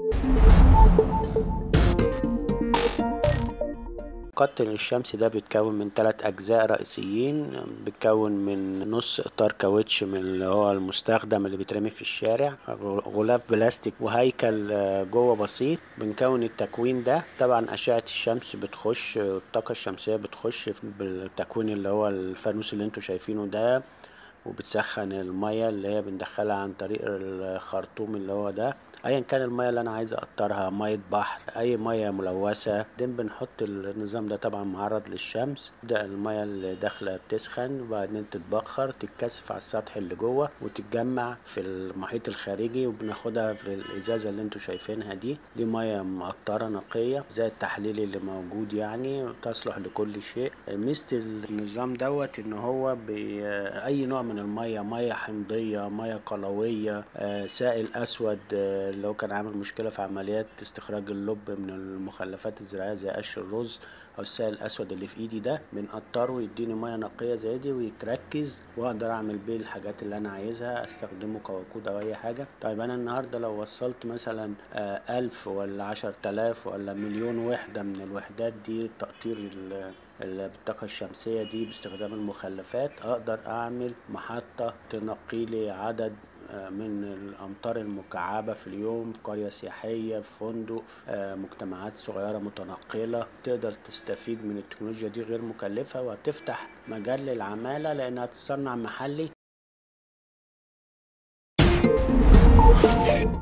قطن الشمس ده بيتكون من ثلاث أجزاء رئيسيين بيتكون من نص إطار كاوتش من اللي هو المستخدم اللي بيترمي في الشارع غلاف بلاستيك وهيكل جوه بسيط بنكون التكوين ده طبعا أشعة الشمس بتخش الطاقة الشمسية بتخش بالتكوين اللي هو الفانوس اللي انتوا شايفينه ده وبتسخن المية اللي هي بندخلها عن طريق الخرطوم اللي هو ده ايا كان المية اللي انا عايز اقطرها مية بحر اي مية ملوثة بعدين بنحط النظام ده طبعا معرض للشمس تبدأ المية اللي داخلة بتسخن وبعدين تتبخر تتكثف على السطح اللي جوه وتتجمع في المحيط الخارجي وبناخدها في الازازة اللي انتوا شايفينها دي دي مية مقطرة نقية زي التحليل اللي موجود يعني تصلح لكل شيء ميزة النظام دوت ان هو بأي نوع من المية مية حمضية مية قلوية آه سائل اسود آه اللي هو كان عامل مشكلة في عمليات استخراج اللب من المخلفات الزراعية زي قش الرز أو السائل الأسود اللي في إيدي ده بنقطره يديني مية نقية زي دي ويتركز وأقدر أعمل بيه الحاجات اللي أنا عايزها أستخدمه كوقود أو أي حاجة طيب أنا النهاردة لو وصلت مثلا ألف ولا عشر تلاف ولا مليون وحدة من الوحدات دي تقطير بالطاقة الشمسية دي باستخدام المخلفات أقدر أعمل محطة تنقي لي عدد من الأمطار المكعبة في اليوم في قرية سياحية في فندق في مجتمعات صغيرة متنقلة تقدر تستفيد من التكنولوجيا دي غير مكلفة وهتفتح مجال للعمالة لأنها تصنع محلي